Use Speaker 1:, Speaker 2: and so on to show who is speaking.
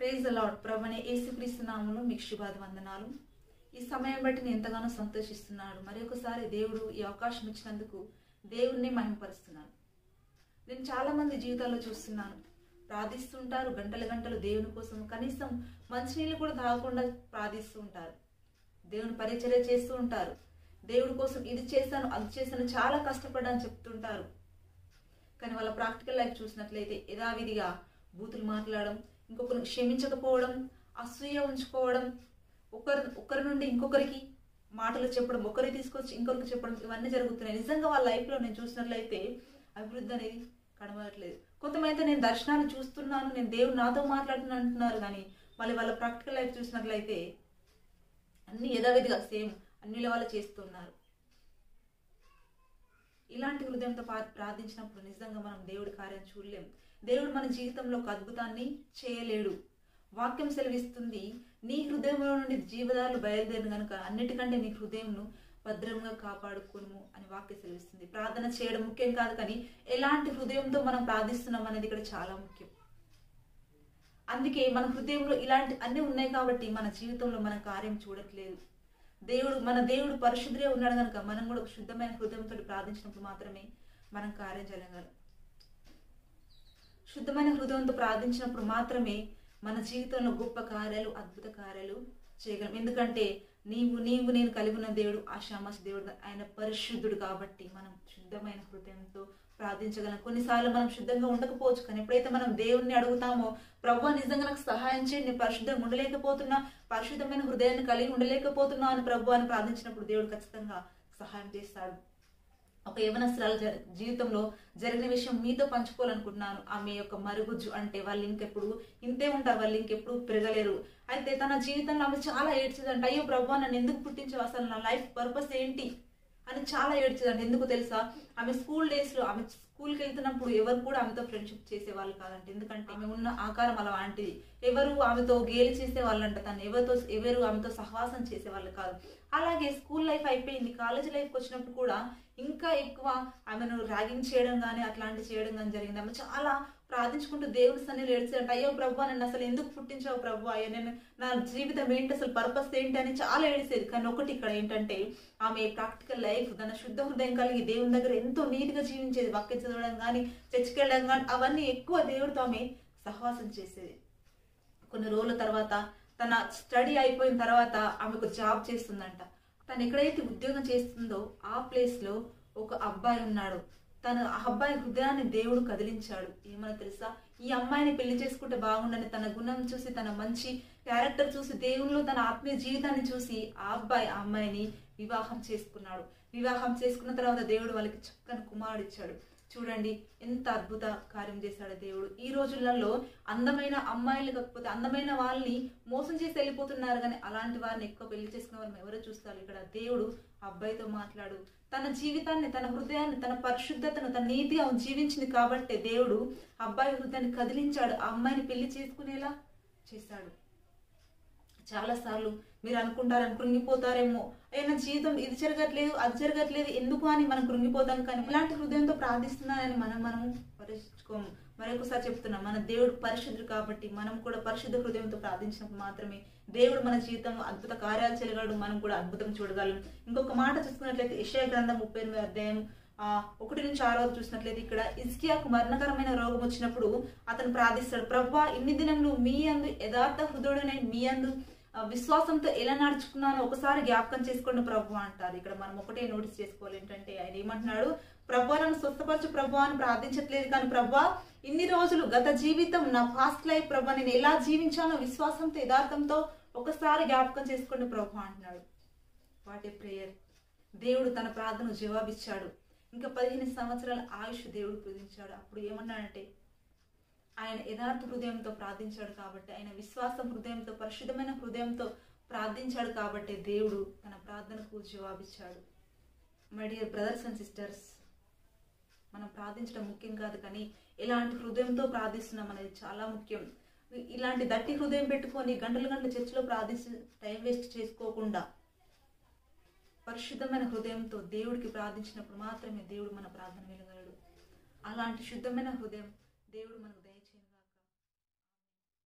Speaker 1: praise అలాడ్ ప్రభనే యేసుక్రీస్తు నామములో మీకు శుభాది వందనాలు ఈ సమయం బట్టి నేను ఎంతగానో సంతోషిస్తున్నాడు మరి ఒకసారి దేవుడు ఈ అవకాశం ఇచ్చినందుకు దేవుణ్ణి మహిమపరుస్తున్నాను నేను చాలా మంది జీవితాల్లో చూస్తున్నాను ప్రార్థిస్తుంటారు గంటల గంటలు దేవుని కోసం కనీసం మంచినీళ్ళు కూడా తాగకుండా ప్రార్థిస్తూ ఉంటారు దేవుని పరిచర్య చేస్తూ ఉంటారు దేవుడి కోసం ఇది చేశాను అది చేశాను చాలా కష్టపడ్డాను చెప్తుంటారు కానీ వాళ్ళ ప్రాక్టికల్ లైఫ్ చూసినట్లయితే యథావిధిగా బూతులు మాట్లాడడం ఇంకొకరిని క్షమించకపోవడం అసూయ ఉంచుకోవడం ఒకరి ఒకరి నుండి ఇంకొకరికి మాటలు చెప్పడం ఒకరికి తీసుకొచ్చి ఇంకొకరికి చెప్పడం ఇవన్నీ జరుగుతున్నాయి నిజంగా వాళ్ళ లైఫ్లో నేను చూసినట్లయితే అభివృద్ధి అనేది కనబడట్లేదు కొంతమంది అయితే నేను దర్శనాలు చూస్తున్నాను నేను దేవుడు నాతో మాట్లాడుతున్నాను అంటున్నారు కానీ మళ్ళీ వాళ్ళ ప్రాక్టికల్ లైఫ్ చూసినట్లయితే అన్ని యథావిధిగా సేమ్ అన్ని వాళ్ళు చేస్తున్నారు ఇలాంటి హృదయంతో పా- ప్రార్థించినప్పుడు నిజంగా మనం దేవుడి కార్యం చూడలేం దేవుడు మన జీవితంలో ఒక అద్భుతాన్ని చేయలేడు వాక్యం సెలవిస్తుంది నీ హృదయంలో నుండి జీవదారులు బయలుదేరిన కనుక అన్నిటికంటే నీ హృదయంను భద్రంగా కాపాడుకోను అని వాక్యం సెలవిస్తుంది ప్రార్థన చేయడం ముఖ్యం కాదు కానీ ఎలాంటి హృదయంతో మనం ప్రార్థిస్తున్నాం అనేది ఇక్కడ చాలా ముఖ్యం అందుకే మన హృదయంలో ఇలాంటి అన్ని ఉన్నాయి కాబట్టి మన జీవితంలో మన కార్యం చూడట్లేదు దేవుడు మన దేవుడు పరిశుద్ధుడే ఉన్నాడు కనుక మనం కూడా ఒక శుద్ధమైన హృదయంతో ప్రార్థించినప్పుడు మాత్రమే మనం కార్యం చేయగలం శుద్ధమైన హృదయంతో ప్రార్థించినప్పుడు మాత్రమే మన జీవితంలో గొప్ప కార్యాలు అద్భుత కార్యాలు చేయగలం ఎందుకంటే నీవు నీవు నేను కలిగి ఉన్న దేవుడు ఆ శామస్ దేవుడు ఆయన పరిశుద్ధుడు కాబట్టి మనం శుద్ధమైన హృదయంతో ప్రార్థించగలం కొన్నిసార్లు మనం శుద్ధంగా ఉండకపోవచ్చు కానీ ఎప్పుడైతే మనం దేవుణ్ణి అడుగుతామో ప్రభు నిజంగా నాకు సహాయం చేయండి నేను పరిశుద్ధంగా ఉండలేకపోతున్నా పరిశుద్ధమైన హృదయాన్ని కలిగి ఉండలేకపోతున్నా అని ప్రభు అని ప్రార్థించినప్పుడు దేవుడు ఖచ్చితంగా సహాయం చేస్తాడు ఒక యవనస్త్రాల జ- జీవితంలో జరిగిన విషయం మీతో పంచుకోవాలనుకుంటున్నాను ఆమె యొక్క మరుగుజ్జు అంటే వాళ్ళు ఇంకెప్పుడు ఇంతే ఉంటారు వాళ్ళు ఇంకెప్పుడు పెరగలేరు అయితే తన జీవితంలో ఆమె చాలా ఏడ్చేదంట అయ్యో ప్రభు నన్ను ఎందుకు పుట్టించావు అసలు నా లైఫ్ పర్పస్ ఏంటి అని చాలా ఏడ్చేదంట ఎందుకు తెలుసా ఆమె స్కూల్ డేస్ లో ఆమె స్కూల్కి వెళ్తున్నప్పుడు ఎవరు కూడా ఆమెతో ఫ్రెండ్షిప్ చేసేవాళ్ళు కాదంట ఎందుకంటే ఆమె ఉన్న ఆకారం అలా లాంటిది ఎవరు ఆమెతో గేలి చేసే వాళ్ళంట తను ఎవరితో ఎవరు ఆమెతో సహవాసం చేసేవాళ్ళు కాదు అలాగే స్కూల్ లైఫ్ అయిపోయింది కాలేజ్ లైఫ్కి వచ్చినప్పుడు కూడా ఇంకా ఎక్కువ ఆమెను ర్యాగింగ్ చేయడం కానీ అట్లాంటి చేయడం కానీ జరిగింది ఆమె చాలా ప్రార్థించుకుంటూ దేవుడి సన్నిలో ఏడ్చారంట అయ్యో ప్రభు నన్ను అసలు ఎందుకు పుట్టించావు ప్రభు అయ్యో నేను నా జీవితం ఏంటి అసలు పర్పస్ ఏంటి అని చాలా ఏడిసేది కానీ ఒకటి ఇక్కడ ఏంటంటే ఆమె ప్రాక్టికల్ లైఫ్ తన శుద్ధ హృదయం కలిగి దేవుని దగ్గర ఎంతో నీట్గా జీవించేది వాక్యం చదవడం కానీ చర్చికెళ్ళడం కానీ అవన్నీ ఎక్కువ దేవుడితో ఆమె సహవాసం చేసేది కొన్ని రోజుల తర్వాత తన స్టడీ అయిపోయిన తర్వాత ఆమెకు జాబ్ చేస్తుందంట తను ఎక్కడైతే ఉద్యోగం చేస్తుందో ఆ ప్లేస్ లో ఒక అబ్బాయి ఉన్నాడు తన ఆ అబ్బాయి హృదయాన్ని దేవుడు కదిలించాడు ఏమన్నా తెలుసా ఈ అమ్మాయిని పెళ్లి చేసుకుంటే బాగుండని తన గుణం చూసి తన మంచి క్యారెక్టర్ చూసి దేవునిలో తన ఆత్మీయ జీవితాన్ని చూసి ఆ అబ్బాయి ఆ అమ్మాయిని వివాహం చేసుకున్నాడు వివాహం చేసుకున్న తర్వాత దేవుడు వాళ్ళకి చక్కని కుమారుడు ఇచ్చాడు చూడండి ఎంత అద్భుత కార్యం చేశాడు దేవుడు ఈ రోజులలో అందమైన అమ్మాయిలు కాకపోతే అందమైన వాళ్ళని మోసం చేసి వెళ్ళిపోతున్నారు కానీ అలాంటి వారిని ఎక్కువ పెళ్లి చేసుకున్న వారిని ఎవరో చూస్తారు ఇక్కడ దేవుడు ఆ అబ్బాయితో మాట్లాడు తన జీవితాన్ని తన హృదయాన్ని తన పరిశుద్ధతను తన నీతిగా జీవించింది కాబట్టే దేవుడు ఆ అబ్బాయి హృదయాన్ని కదిలించాడు ఆ అమ్మాయిని పెళ్లి చేసుకునేలా చేశాడు చాలా సార్లు మీరు అనుకుంటారని కృంగిపోతారేమో అయినా జీవితం ఇది జరగట్లేదు అది జరగట్లేదు ఎందుకు అని మనం కృంగిపోతాం కానీ ఇలాంటి హృదయంతో ప్రార్థిస్తున్నానని మనం మనం పరీక్షించుకోము మరొకసారి చెప్తున్నాం మన దేవుడు పరిశుద్ధుడు కాబట్టి మనం కూడా పరిశుద్ధ హృదయంతో ప్రార్థించినప్పుడు మాత్రమే దేవుడు మన జీవితంలో అద్భుత కార్యాలు చేయగలడు మనం కూడా అద్భుతం చూడగలం ఇంకొక మాట చూసుకున్నట్లయితే యెషయా గ్రంథం ముప్పై ఎనిమిది అధ్యాయం ఆ ఒకటి నుంచి ఆరో వరకు చూసినట్లయితే ఇక్కడ ఇస్కియాకు మరణకరమైన రోగం వచ్చినప్పుడు అతను ప్రార్థిస్తాడు ప్రభా ఇన్ని దినములు మీ అందు యథార్థ హృదయుడనే మీ అందు ఆ, విశ్వాసంతో ఎలా నడుచుకున్నానో ఒకసారి జ్ఞాపకం చేసుకోండి ప్రభు అంటారు ఇక్కడ మనం ఒకటే నోటీస్ చేసుకోవాలి ఏంటంటే ఆయన ఏమంటున్నాడు ప్రభు నన్ను స్వస్థపరచు ప్రభు అని ప్రార్థించట్లేదు కానీ ప్రభా ఇన్ని రోజులు గత జీవితం నా పాస్ట్ లైఫ్ ప్రభా నేను ఎలా జీవించానో విశ్వాసంతో యథార్థంతో ఒకసారి జ్ఞాపకం చేసుకోండి ప్రభు అంటున్నాడు వాట్ ఏ ప్రేయర్ దేవుడు తన ప్రార్థనకు జవాబిచ్చాడు ఇంకా పదిహేను సంవత్సరాల ఆయుష్ దేవుడు పూజించాడు అప్పుడు ఏమన్నాడంటే ఆయన యథార్థ హృదయంతో ప్రార్థించాడు కాబట్టి ఆయన విశ్వాసం హృదయంతో పరిశుద్ధమైన హృదయంతో ప్రార్థించాడు కాబట్టి దేవుడు తన ప్రార్థనకు జవాబిచ్చాడు my dear brothers and sisters మనం ప్రార్థించడం ముఖ్యం కాదు కానీ ఎలాంటి హృదయంతో ప్రార్థిస్తున్నాం అనేది చాలా ముఖ్యం ఇలాంటి దట్టి హృదయం పెట్టుకొని గంటలు గంటలు చర్చిలో ప్రార్థించి టైం వేస్ట్ చేసుకోకుండా పరిశుద్ధమైన హృదయంతో దేవుడికి ప్రార్థించినప్పుడు మాత్రమే దేవుడు మన ప్రార్థన వినగలడు అలాంటి శుద్ధమైన హృదయం దేవుడు మనకు